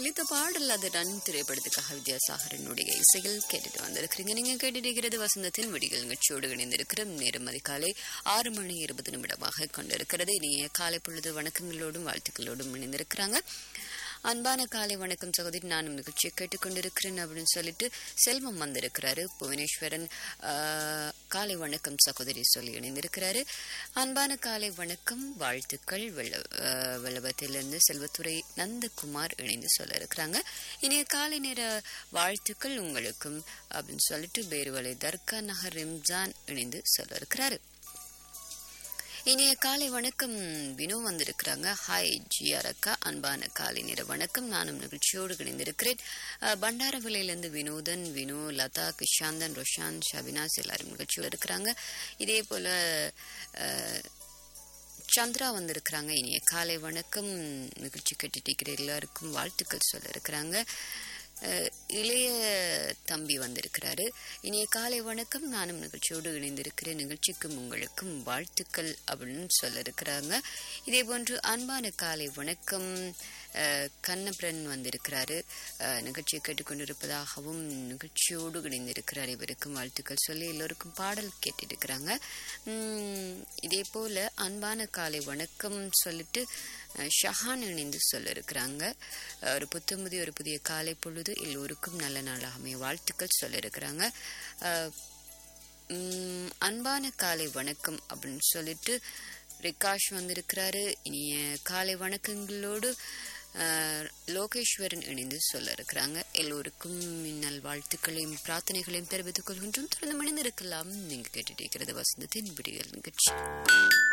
ஒலித்த பாடல் அது ரன் திரைப்படத்துக்காக வித்யாசாகரனுடைய இசையில் கேட்டுட்டு வந்திருக்கிறீங்க நீங்க கேட்டிருக்கிறது வசந்தத்தின் விடிகள் நிகழ்ச்சியோடு இணைந்திருக்கிற நேரம் அதிகாலை ஆறு மணி இருபது நிமிடமாக கொண்டிருக்கிறது இனிய காலை பொழுது வணக்கங்களோடும் வாழ்த்துக்களோடும் இணைந்திருக்கிறாங்க அன்பான காலை வணக்கம் சகோதரி நானும் நிகழ்ச்சியை கேட்டுக்கொண்டிருக்கிறேன் அப்படின்னு சொல்லிட்டு செல்வம் வந்திருக்கிறாரு புவனேஸ்வரன் ஆஹ், காலை வணக்கம் சகோதரி சொல்லி இணைந்திருக்கிறாரு அன்பான காலை வணக்கம் வாழ்த்துக்கள் வெள்ள ஆஹ், வெள்ளவத்திலிருந்து செல்வத்துறை நந்தகுமார் இணைந்து சொல்ல இருக்கிறாங்க இனிய காலை நேர வாழ்த்துக்கள் உங்களுக்கும் அப்படின்னு சொல்லிட்டு பேருவலை தர்கா நகர் ரிம்ஜான் இணைந்து சொல்ல இருக்கிறாரு இனிய காலை வணக்கம் வினோ வந்திருக்கிறாங்க ஹாய் ஜிஆர் அக்கா அன்பான காலை நேர வணக்கம் நானும் நிகழ்ச்சியோடு இணைந்திருக்கிறேன் அஹ், பண்டாரவிலையிலிருந்து வினோதன் வினோ லதா கிஷாந்தன் ரொஷான் ஷபினாஸ் எல்லாரும் நிகழ்ச்சியோடு இருக்கிறாங்க இதே போல அஹ், சந்திரா வந்திருக்கிறாங்க இனிய காலை வணக்கம் நிகழ்ச்சி கேட்டுட்டு எல்லாருக்கும் வாழ்த்துக்கள் சொல்ல இருக்கிறாங்க அஹ், இளைய தம்பி வந்திருக்கிறாரு இனிய காலை வணக்கம் நானும் நிகழ்ச்சியோடு இணைந்திருக்கிறேன் நிகழ்ச்சிக்கும் உங்களுக்கும் வாழ்த்துக்கள் அப்படின்னு சொல்ல இருக்கிறாங்க இதே போன்று அன்பான காலை வணக்கம் அஹ், கண்ணபிரன் வந்திருக்கிறாரு அஹ், நிகழ்ச்சியை கேட்டுக்கொண்டிருப்பதாகவும் நிகழ்ச்சியோடு இணைந்திருக்கிறார் இவருக்கும் வாழ்த்துக்கள் சொல்லி எல்லோருக்கும் பாடல் கேட்டிருக்கிறாங்க உம், இதே போல அன்பான காலை வணக்கம் சொல்லிட்டு அஹ், ஷஹான் இணைந்து சொல்ல இருக்கிறாங்க அஹ், ஒரு புத்தமுதி ஒரு புதிய காலை பொழுது எல்லோருக்கும் நல்ல நாளாக அமைய வாழ்த்துக்கள் சொல்ல இருக்கிறாங்க அஹ், உம், அன்பான காலை வணக்கம் அப்படின்னு சொல்லிட்டு ரிகாஷ் வந்திருக்கிறாரு இனிய காலை வணக்கங்களோடு அஹ், லோகேஸ்வரன் இணைந்து சொல்ல இருக்கிறாங்க எல்லோருக்கும் மின்னல் வாழ்த்துக்களையும் பிரார்த்தனைகளையும் தெரிவித்துக் கொள்கின்றோம் தொடர்ந்து மணிந்திருக்கலாம் நீங்க கேட்டுட்டு இருக்கிறது வசந்தத்தின் விடியல் நிகழ்ச்சி